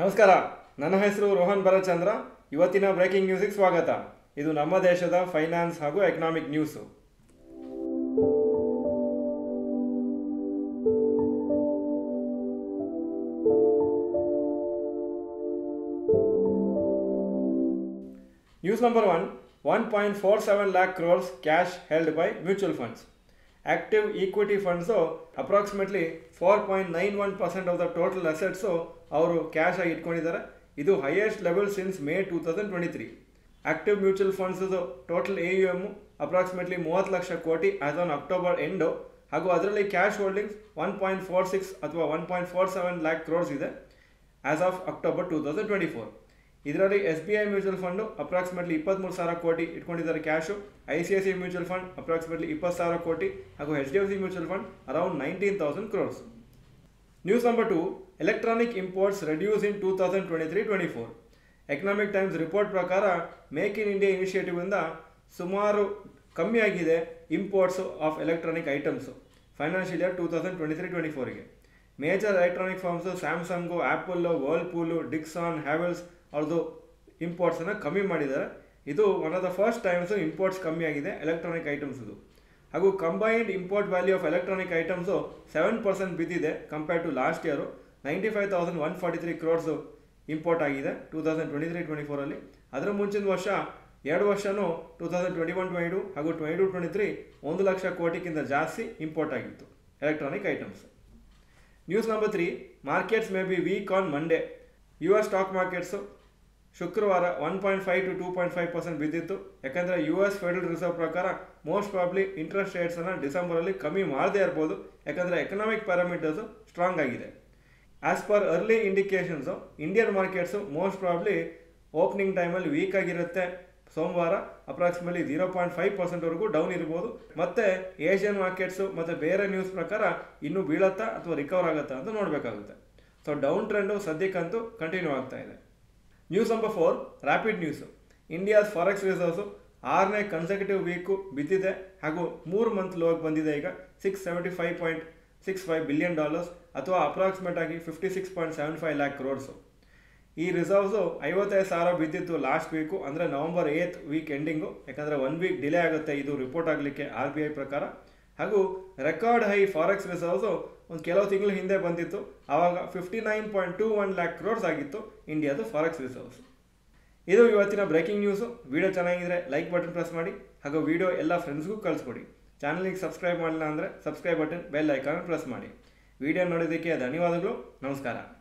ನಮಸ್ಕಾರ ನನ್ನ ಹೆಸರು ರೋಹನ್ ಭರಚಂದ್ರ ಇವತ್ತಿನ ಬ್ರೇಕಿಂಗ್ ನ್ಯೂಸಿಗೆ ಸ್ವಾಗತ ಇದು ನಮ್ಮ ದೇಶದ ಫೈನಾನ್ಸ್ ಹಾಗೂ economic news news number one one point four seven lakh crores cash held by mutual funds active equity funds approximately four point nine one percent of the total assets ಅವರು ಕ್ಯಾಶ್ ಆಗಿ ಇಟ್ಕೊಂಡಿದ್ದಾರೆ ಇದು highest level since May two thousand twenty three active mutual ಫಂಡ್ಸದು total A U M approximately ಮೂವತ್ತು ಲಕ್ಷ ಕೋಟಿ as on October end ಹಾಗೂ ಅದರಲ್ಲಿ cash holdings one point four six ಅಥವಾ one point four seven lakh crores ಇದೆ as of October two thousand twenty four ಇದರಲ್ಲಿ S B I mutual fund approximately ಇಪ್ಪತ್ತ್ಮೂರು ಸಾವಿರ ಕೋಟಿ ಇಟ್ಕೊಂಡಿದ್ದಾರೆ cash I C I C mutual fund approximately ಇಪ್ಪತ್ತು ಸಾವಿರ ಕೋಟಿ ಹಾಗೂ H D F C mutual fund around nineteen thousand crores news number two electronic imports reduce in two thousand twenty three twenty four Economic Times report ಪ್ರಕಾರ make in India ಇನಿಷಿಯೇಟಿವಿಂದ ಸುಮಾರು ಕಮ್ಮಿ ಆಗಿದೆ imports of electronic items financial year two thousand twenty three twenty ಫೋರಿಗೆ major electronic firms Samsung Apple Whirlpool Dixon Havells ಅವ್ರದ್ದು ಇಂಪೋರ್ಟ್ಸನ್ನು ಕಮ್ಮಿ ಮಾಡಿದ್ದಾರೆ ಇದು one of the first times imports ಕಮ್ಮಿ ಆಗಿದೆ ಎಲೆಕ್ಟ್ರಾನಿಕ್ ಐಟಮ್ಸ್ದು ಹಾಗೂ combined import value of electronic items seven percent ಬಿದ್ದಿದೆ compare to last year ninety five thousand one forty three crores import ಆಗಿದೆ two thousand twenty three twenty ಫೋರಲ್ಲಿ ಅದರ ಮುಂಚಿನ ವರ್ಷ ಎರಡು ವರ್ಷವೂ two thousand twenty one twenty two ಹಾಗೂ ಟ್ವೆಂಟಿ ಟು ಟ್ವೆಂಟಿ ತ್ರೀ ಒಂದು ಲಕ್ಷ ಕೋಟಿಗಿಂತ ಜಾಸ್ತಿ ಇಂಪೋರ್ಟ್ ಆಗಿತ್ತು electronic items news number three markets may be weak on Monday U S stock markets ಶುಕ್ರವಾರ one point five to two point five percent ಬಿದ್ದಿತ್ತು ಯಾಕಂದರೆ U S Federal Reserve ಪ್ರಕಾರ most probably interest ರೇಟ್ಸನ್ನು ಡಿಸೆಂಬರಲ್ಲಿ ಕಮ್ಮಿ ಮಾಡದೇ ಇರ್ಬೋದು ಯಾಕಂದರೆ ಎಕನಾಮಿಕ್ ಪ್ಯಾರಾಮೀಟರ್ಸು ಸ್ಟ್ರಾಂಗ್ ಆಗಿದೆ as per early indications Indian markets most probably opening ಟೈಮಲ್ಲಿ ವೀಕ್ ಆಗಿರುತ್ತೆ ಸೋಮವಾರ ಅಪ್ರಾಕ್ಸಿಮೇಟ್ಲಿ ಜೀರೋ ಪಾಯಿಂಟ್ ಫೈವ್ ಪರ್ಸೆಂಟ್ವರೆಗೂ ಡೌನ್ ಇರ್ಬೋದು ಮತ್ತು ಏಷ್ಯನ್ ಮಾರ್ಕೆಟ್ಸು ಮತ್ತು ಬೇರೆ ನ್ಯೂಸ್ ಪ್ರಕಾರ ಇನ್ನೂ ಬೀಳತ್ತಾ ಅಥವಾ ರಿಕವರ್ ಆಗುತ್ತಾ ಅಂತ ನೋಡಬೇಕಾಗುತ್ತೆ ಸೊ ಡೌನ್ ಟ್ರೆಂಡು ಸದ್ಯಕ್ಕಂತೂ ಕಂಟಿನ್ಯೂ ಆಗ್ತಾ ಇದೆ news number four rapid news India's forex reserves ಆರನೇ ಕನ್ಸರ್ಕೇಟಿವ್ ವೀಕು ಬಿದ್ದಿದೆ ಹಾಗೂ ಮೂರು ಮಂತ್ ಲೋಗೆ ಬಂದಿದೆ ಈಗ six seventy five point six five billion dollars ಅಥವಾ ಅಪ್ರಾಕ್ಸಿಮೇಟ್ ಆಗಿ fifty six point seven five lakh crores ಈ ರಿಸರ್ವ್ಸು ಐವತ್ತೈದು ಸಾವಿರ ಬಿದ್ದಿತ್ತು ಲಾಸ್ಟ್ ವೀಕು ಅಂದರೆ ನವಂಬರ್ ಏತ್ ವೀಕ್ ಎಂಡಿಂಗು ಯಾಕಂದರೆ ಒನ್ ವೀಕ್ ಡಿಲೇ ಆಗುತ್ತೆ ಇದು ರಿಪೋರ್ಟ್ ಆಗಲಿಕ್ಕೆ ಆರ್ ಬಿ ಐ ಪ್ರಕಾರ ಹಾಗೂ ರೆಕಾರ್ಡ್ ಹೈ ಫಾರೆಕ್ಸ್ ರಿಸರ್ವ್ಸು ಒಂದು ಕೆಲವು ತಿಂಗಳ ಹಿಂದೆ ಬಂದಿತ್ತು ಆವಾಗ fifty nine point two one lakh crores ಆಗಿತ್ತು ಇಂಡಿಯಾದು ಫಾರೆಕ್ಸ್ ರಿಸರ್ವ್ಸ್ ಇದು ಇವತ್ತಿನ ಬ್ರೇಕಿಂಗ್ ನ್ಯೂಸು ವಿಡಿಯೋ ಚೆನ್ನಾಗಿದ್ರೆ ಲೈಕ್ ಬಟನ್ ಪ್ರೆಸ್ ಮಾಡಿ ಹಾಗೂ ವಿಡಿಯೋ ಎಲ್ಲ ಫ್ರೆಂಡ್ಸ್ಗೂ ಕಳಿಸ್ಕೊಡಿ ಚಾನಲಿಗೆ ಸಬ್ಸ್ಕ್ರೈಬ್ ಮಾಡಿಲ್ಲ ಅಂದರೆ subscribe button bell icon press ಮಾಡಿ ವಿಡಿಯೋ ನೋಡೋದಕ್ಕೆ ಧನ್ಯವಾದಗಳು ನಮಸ್ಕಾರ